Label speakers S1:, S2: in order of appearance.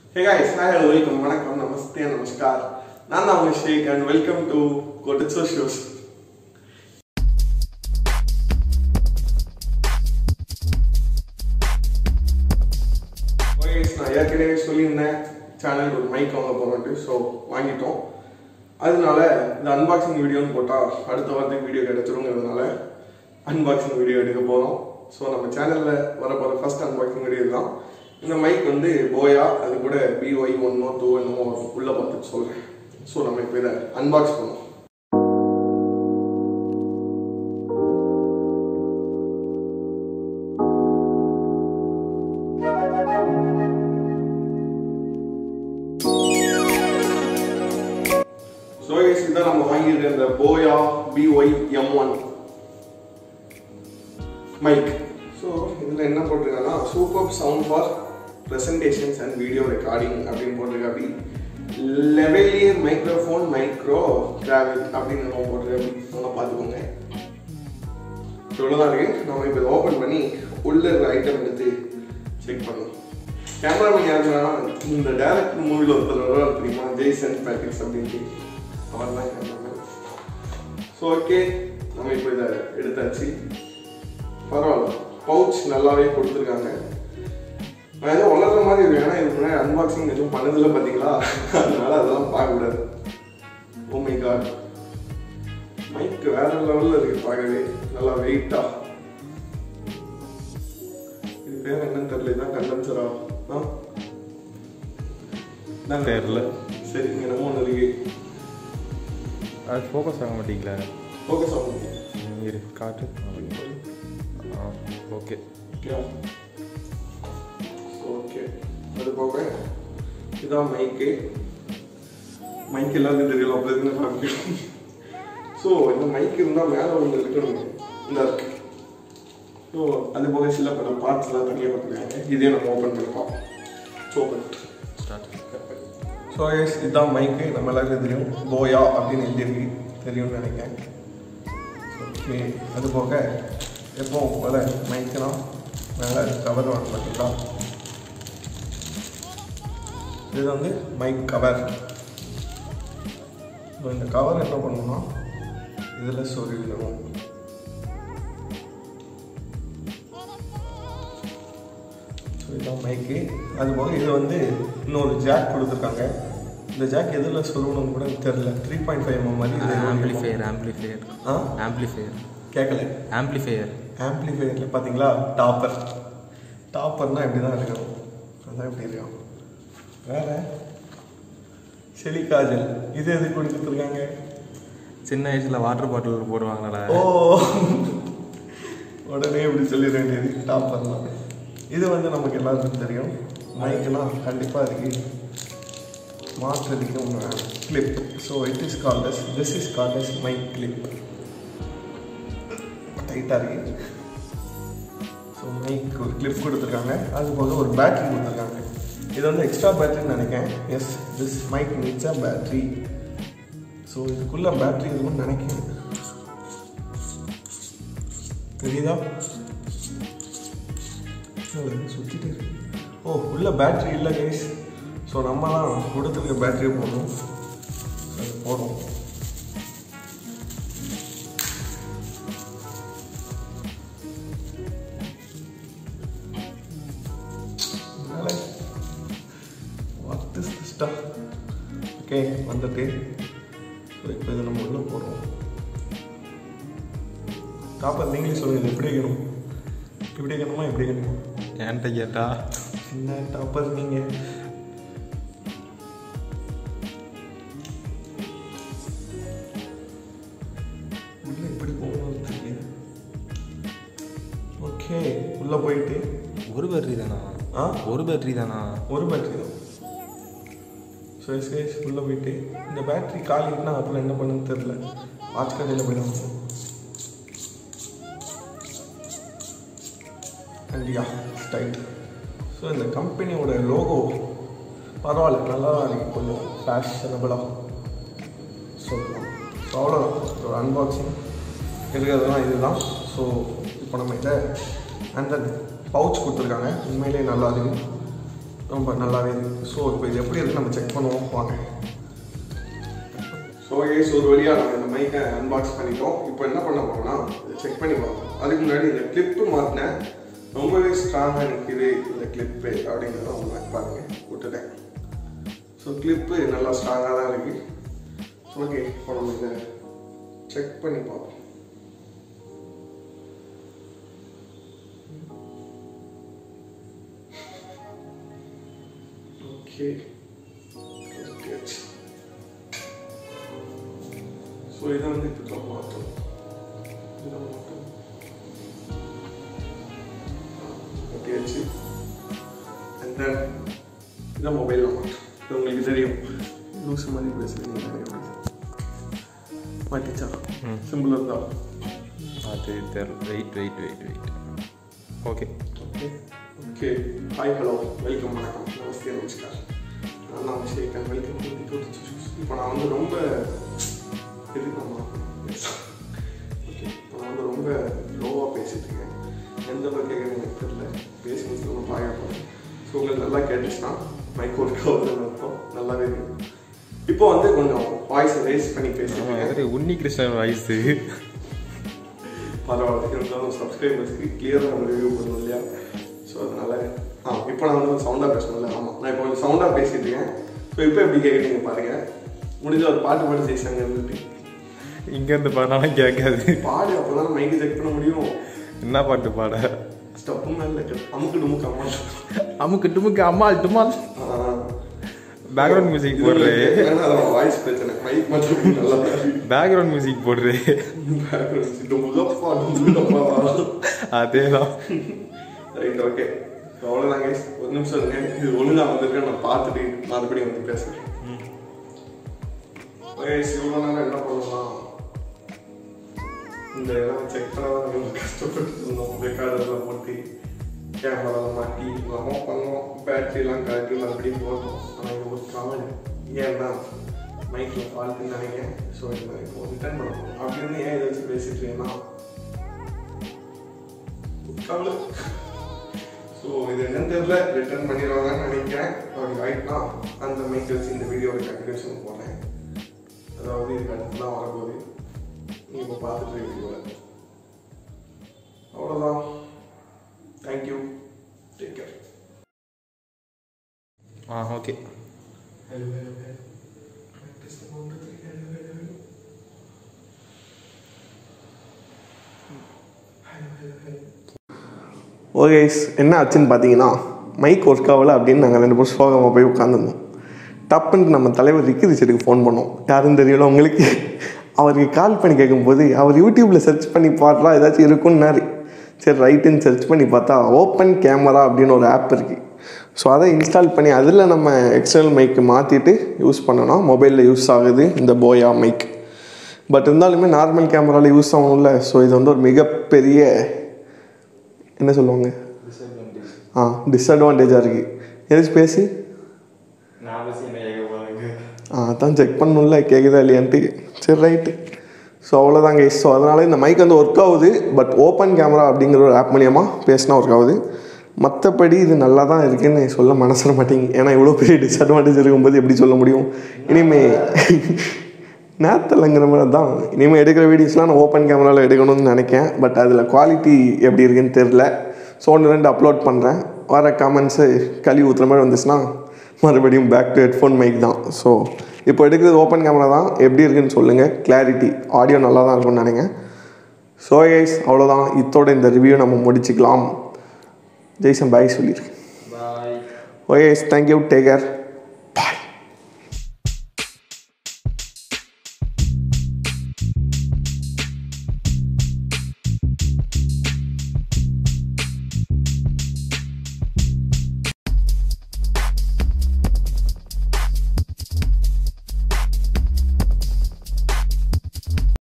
S1: Hey guys, hi, hello, welcome, வணக்கம் நமஸ்தே நமஸ்கார் நான் தான் உங்க ஷேக் அண்ட் வெல்கம் டு கொட்டச்சோ ஷோஸ் ஓகே நான் ஏற்கனவே சொல்லியிருந்தேன் சேனல் ஒரு மைக் வாங்க போகிறோன்ட்டு ஸோ வாங்கிட்டோம் அதனால இந்த அன்பாக்சிங் வீடியோன்னு போட்டால் அடுத்த வாரத்துக்கு வீடியோ கிடைச்சிருங்கிறதுனால அன்பாக்சிங் வீடியோ எடுக்க போகிறோம் ஸோ நம்ம சேனலில் வர போகிற ஃபர்ஸ்ட் அன்பாக்சிங் வீடியோ தான் இந்த மைக் வந்து போயா அது கூட பிஒய் ஒன்னோ டூ என்னமோ உள்ளே பார்த்துட்டு சொல்கிறேன் ஸோ நம்ம இப்போ இதை அன்பாக்ஸ் பண்ணுவோம் ஸோ இதான் நம்ம வாங்கியிருக்க இந்த Boya BY M one mic so இதில் என்ன போட்டிருக்காங்கன்னா super sound for presentations and video recording அப்படின்னு போட்டிருக்க அப்படி லெவலியர் மைக்ரோஃபோன் மைக்ரோ டிராவல் அப்படின்னு நம்ம போட்டிருக்க அப்படி நல்லா பார்த்துக்கோங்க இவ்வளோதான் இருக்கு நம்ம இப்போ இதை ஓப்பன் பண்ணி உள்ள இருக்கிற ஐட்டம் எடுத்து செக் பண்ணுவோம் கேமராமேன் யாருன்னா இந்த டேரக்ட் மூவியில் ஒருத்தர் வருவார் தெரியுமா ஜெய்சன் பேட்டிக்ஸ் அப்படின்ட்டு அவர் தான் கேமராமேன் ஸோ ஓகே நம்ம இப்போ இதை எடுத்தாச்சு பரவாயில்ல பவுச் நல்லாவே கொடுத்துருக்காங்க நான் ஏதோ வளர்ற மாதிரி இருக்கு ஏன்னா இதுக்கு முன்னாடி அன்பாக்சிங் எதுவும் பண்ணதில்ல பார்த்தீங்களா அதனால அதெல்லாம் பார்க்கக்கூடாது ஓ மை காட் மைக் வேற லெவலில் இருக்கு பார்க்கவே நல்லா வெயிட்டா இது பேர் என்னன்னு தெரியல இதான் கண்டென்சரா ஆ இதான்
S2: தெரியல.
S1: சரி இங்க என்னமோ ஒன்று இருக்கு
S2: அது ஃபோக்கஸ் ஆக மாட்டீங்களா
S1: ஃபோக்கஸ் ஆகும்
S2: இரு காட்டு ஆ ஓகே
S1: ஓகே அது போக இதான் மைக்கு மைக் எல்லாருக்கும் தெரியல அப்படி இருக்குன்னு காமிக்கணும் ஸோ இந்த மைக் இருந்தால் மேலே ஒன்று இருக்கணும் இந்த இருக்கு ஸோ அது போக சில பல பார்ட்ஸ்லாம் தனியாக பார்த்துருக்காங்க இதே நம்ம ஓப்பன் பண்ணிப்போம் so open
S2: start
S1: so yes இதுதான் மைக்கு நம்ம எல்லாருக்கும் தெரியும் போயா அப்படின்னு எழுதியிருக்கு தெரியும்னு நினைக்கிறேன் ஓகே அது போக எப்பவும் போல மைக்கெல்லாம் மேலே கவர் வாங்க பார்த்தீங்களா இது வந்து மைக் கவர் ஸோ இந்த கவர் என்ன பண்ணணும்னா இதில் சொருவிடணும் ஸோ இதுதான் மைக்கு அது போக இது வந்து இன்னொரு ஜாக் கொடுத்துருக்காங்க இந்த ஜாக் எதில் சொல்லணும்னு கூட எனக்கு தெரியல த்ரீ பாயிண்ட் ஃபைவ் எம்எம் மாதிரி இது
S2: ஆம்பிளிஃபையர் ஆம்பிளிஃபையர்
S1: ஆ
S2: ஆம்பிளிஃபையர்
S1: கேட்கல
S2: ஆம்பிளிஃபையர்
S1: ஆம்பிளிஃபையரில் பார்த்தீங்களா டாப்பர் டாப்பர்னால் இப்படி தான் இருக்கணும் அதான் இப்படி இருக்கும் வேற செலிகாஜல் இது எதுக்கு கொடுத்துருக்காங்க
S2: சின்ன வயசில் வாட்டர் பாட்டில் போடுவாங்களா
S1: ஓ உடனே இப்படி சொல்லிட வேண்டியது டாப்பர்லாம் இது வந்து நமக்கு எல்லாருக்கும் தெரியும் மைக்கெல்லாம் கண்டிப்பாக இருக்கு மாற்றுறதுக்கு ஒன்று clip so it is called this is called mic clip டைட்டாக இருக்கு ஸோ மைக் ஒரு கிளிப் கொடுத்துருக்காங்க அது போக ஒரு பேட்டரி கொடுத்துருக்காங்க இது வந்து எக்ஸ்ட்ரா பேட்டரின்னு நினைக்கிறேன் yes this mic needs a battery so இதுக்குள்ளே பேட்டரி இருக்கும்னு நினைக்கிறேன் தெரியுதா சுற்றிட்டு இருக்கு ஓ உள்ள பேட்டரி இல்லை கைஸ் ஸோ நம்மலாம் கொடுத்துருக்க பேட்டரியை போடணும் So, அது போடும் what is the stuff okay வந்துட்டு ஸோ இப்போ இதை நம்ம உள்ளே போடுறோம் டாப்பர் நீங்களே சொல்லுங்கள் இது எப்படி வைக்கணும் இப்படி வைக்கணுமா இப்படி வைக்கணுமா
S2: என்கிட்ட கேட்டா
S1: என்ன டாப்பர் நீங்கள் உள்ள எப்படி போகணும்னு தெரியல ஓகே உள்ளே போயிட்டு
S2: ஒரு பேட்டரி தானா
S1: ஆ
S2: ஒரு பேட்டரி தானா
S1: ஒரு பேட்டரி தான் ஸோ எஸ்கேஸ் உள்ளே போயிட்டு இந்த பேட்டரி காலிட்டுனா அப்புறம் என்ன பண்ணுன்னு தெரில வாட்ச் கடையில் போயிடும் அண்டியா டைட் ஸோ இந்த கம்பெனியோட லோகோ பரவாயில்ல நல்லா தான் இருக்கு கொஞ்சம் ஃபேஷனபிளாக சொல்லலாம் ஸோ அவ்வளோதான் ஒரு அன்பாக்சிங் இருக்கிறதுலாம் இதுதான் ஸோ இப்போ நம்ம இதை அண்ட் தென் பவுச் கொடுத்துருக்காங்க உண்மையிலேயே நல்லா இருக்கு ரொம்ப நல்லாவே இருக்கு ஸோ இப்போ இது எப்படி இருக்கு நம்ம செக் பண்ணுவோம் வாங்க ஸோ ஏஸ் ஒரு வழியாக நம்ம இந்த மைக்கை அன்பாக்ஸ் பண்ணிட்டோம் இப்போ என்ன பண்ண போறோம்னா செக் பண்ணி பார்ப்போம் அதுக்கு முன்னாடி இந்த கிளிப்பு மாற்றினேன் ரொம்பவே ஸ்ட்ராங்காக நிற்கிது இந்த கிளிப்பு அப்படிங்கிறத உங்களை பாருங்க விட்டுட்டேன் ஸோ கிளிப்பு நல்லா ஸ்ட்ராங்காக தான் இருக்கு ஓகே இப்போ நம்ம இதை செக் பண்ணி பார்ப்போம் ஓகே ஓகே ஸோ இதை வந்து இப்போ தான் மாற்றோம் இதை மாற்றோம் ஓகேச்சு அண்ட் தென் இதை மொபைலில் மாற்றோம் இது உங்களுக்கு தெரியும் லூஸ் மாதிரி பேசுகிறீங்க நிறைய பேர் மாட்டிச்சா சிம்பிள் இருந்தா
S2: அது தெரியல wait wait wait wait okay
S1: okay okay hi hello welcome வணக்கம் நமஸ்தே நமஸ்கார் நான் தான் அபிஷேகன் வெல்கம் இப்போ நான் வந்து ரொம்ப எதுக்காமா ஓகே இப்போ நான் வந்து ரொம்ப லோவாக பேசிட்டு இருக்கேன் எந்த அளவுக்கு கேட்குறது எனக்கு தெரியல பேசி முடிச்சு நம்ம பார்க்க போகிறேன் ஸோ உங்களுக்கு நல்லா கேட்டுச்சுன்னா மைக் ஒர்க் ஆகுதுன்னு அர்த்தம் நல்லாவே இருக்கு இப்போ வந்து கொஞ்சம் வாய்ஸ் ரேஸ் பண்ணி பேசிட்டு இருக்கேன்
S2: அது உன்னி கிருஷ்ணன் வயசு
S1: பரவாயில்ல இருந்தாலும் சப்ஸ்கிரைபர்ஸ்க்கு கிளியராக நம்ம ரிவ்யூ பண்ணணும் இல்லையா ஸோ அதனால ஆ இப்போ நான் வந்து சவுண்டாக பேசணும்ல ஆமாம் நான் இப்போ கொஞ்சம் சவுண்டாக பேசிட்டு இருக்கேன் ஸோ இப்போ எப்படி கேட்குறீங்க பாருங்க முடிஞ்ச ஒரு பாட்டு பாட்டு ஜெயிச்சாங்க இருந்துட்டு
S2: இங்கேருந்து பாடினாலும் கேட்காது
S1: பாடு அப்போ தான் மைக்கு செக் பண்ண முடியும்
S2: என்ன பாட்டு பாட
S1: ஸ்டப்பு மேலே அமுக்கு டுமுக்கு அம்மா
S2: அமுக்கு டுமுக்கு அம்மாள் டுமால் பேக்ரவுண்ட் மியூசிக் போடுறே
S1: வாய்ஸ் பிரச்சனை மைக் மட்டும் நல்லா
S2: பேக்ரவுண்ட் மியூசிக் போடுறே
S1: டுமுகப்பா டுமுகப்பா
S2: அதேதான்
S1: ரைட் ஓகே அவ்வளோதான் கைஸ் ஒரு நிமிஷம் இருங்க இது ஒழுங்கா வந்திருக்கேன் நான் பார்த்துட்டு மறுபடியும் வந்து பேசுகிறேன் கைஸ் இவ்வளோ நேரம் என்ன பண்ணலாம் இந்த இதெல்லாம் செக் பண்ண தான் ரொம்ப கஷ்டப்பட்டு இருந்தோம் ரெக்கார்டெல்லாம் போட்டு கேமராலாம் மாட்டி நம்ம பண்ணோம் பேட்டரிலாம் கழட்டி மறுபடியும் போட்டோம் ஆனால் இது ஒரு கவலை ஏன்னா மைக்கில் ஃபால்ட்டுன்னு நினைக்கிறேன் ஸோ இந்த இப்போ ரிட்டர்ன் பண்ண போகிறோம் அப்படின்னு ஏன் இதை வச்சு பேசிட்டு இருக்கேன்னா கவலை ஸோ இது என்னன்னு தெரியல ரிட்டர்ன் பண்ணிடுவாங்கன்னு நினைக்கிறேன் அப்படி ஆயிட்டுனா அந்த மைக் வச்சு இந்த வீடியோட கண்டினியூஷன் போடுறேன் அதாவது இதுக்கு அடுத்து தான் வரப்போகுது நீங்கள் இப்போ பார்த்துட்டு வீடியோவில் அவ்வளோதான் தேங்க்யூ டேக் கேர்
S2: ஆ okay
S1: hello hello hello practice பண்ணுறது ஹலோ ஹலோ ஹலோ ஓகே என்ன ஆச்சுன்னு பார்த்தீங்கன்னா மைக் ஒர்க் ஆகலை அப்படின்னு நாங்கள் ரெண்டு பேரும் சோகமாக போய் உட்காந்துருந்தோம் டப்புன்ட்டு நம்ம தலைவர் ரிக்கிரிச்சருக்கு ஃபோன் பண்ணோம் யாருன்னு தெரியல உங்களுக்கு அவருக்கு கால் பண்ணி கேட்கும்போது அவர் யூடியூப்பில் சர்ச் பண்ணி பாடுறா ஏதாச்சும் இருக்குன்னாரு சரி ரைட்டுன்னு சர்ச் பண்ணி பார்த்தா ஓப்பன் கேமரா அப்படின்னு ஒரு ஆப் இருக்குது ஸோ அதை இன்ஸ்டால் பண்ணி அதில் நம்ம எக்ஸ்டர்னல் மைக்கு மாற்றிட்டு யூஸ் பண்ணோன்னா மொபைலில் யூஸ் ஆகுது இந்த போயா மைக் பட் இருந்தாலுமே நார்மல் கேமராவில் யூஸ் ஆகணும்ல ஸோ இது வந்து ஒரு மிகப்பெரிய என்ன சொல்லுவாங்க ஆ டிஸ்அட்வான்டேஜாக இருக்குது எதுக்கு பேசி ஆ அதான் செக் பண்ணணும்ல கேட்குதா இல்லையான்ட்டு சரி ரைட்டு ஸோ அவ்வளோதாங்க ஸோ அதனால் இந்த மைக் வந்து ஒர்க் ஆகுது பட் ஓப்பன் கேமரா அப்படிங்கிற ஒரு ஆப் மூலியமாக பேசினா ஒர்க் ஆகுது மற்றபடி இது நல்லா தான் இருக்குன்னு சொல்ல மனசில் மாட்டேங்க ஏன்னா இவ்வளோ பெரிய டிஸ்அட்வான்டேஜ் இருக்கும்போது எப்படி சொல்ல முடியும் இனிமே நேரத்தில்ங்கிற மாதிரி தான் இனிமேல் எடுக்கிற வீடியோஸ்லாம் நான் ஓப்பன் கேமராவில் எடுக்கணும்னு நினைக்கேன் பட் அதில் குவாலிட்டி எப்படி இருக்குன்னு தெரில ஸோ ஒன்று ரெண்டு அப்லோட் பண்ணுறேன் வர கமெண்ட்ஸு கழுவி ஊற்றுற மாதிரி வந்துச்சுன்னா மறுபடியும் பேக் டு ஹெட்ஃபோன் மைக் தான் ஸோ இப்போ எடுக்கிறது ஓப்பன் கேமரா தான் எப்படி இருக்குன்னு சொல்லுங்கள் கிளாரிட்டி ஆடியோ நல்லா தான் இருக்கும்னு நினைக்கிறேன் ஸோ கைஸ் அவ்வளோதான் இத்தோட இந்த ரிவ்யூ நம்ம முடிச்சுக்கலாம் ஜெய்சன் பாய் சொல்லியிருக்கேன்
S2: bye
S1: okay thank you take care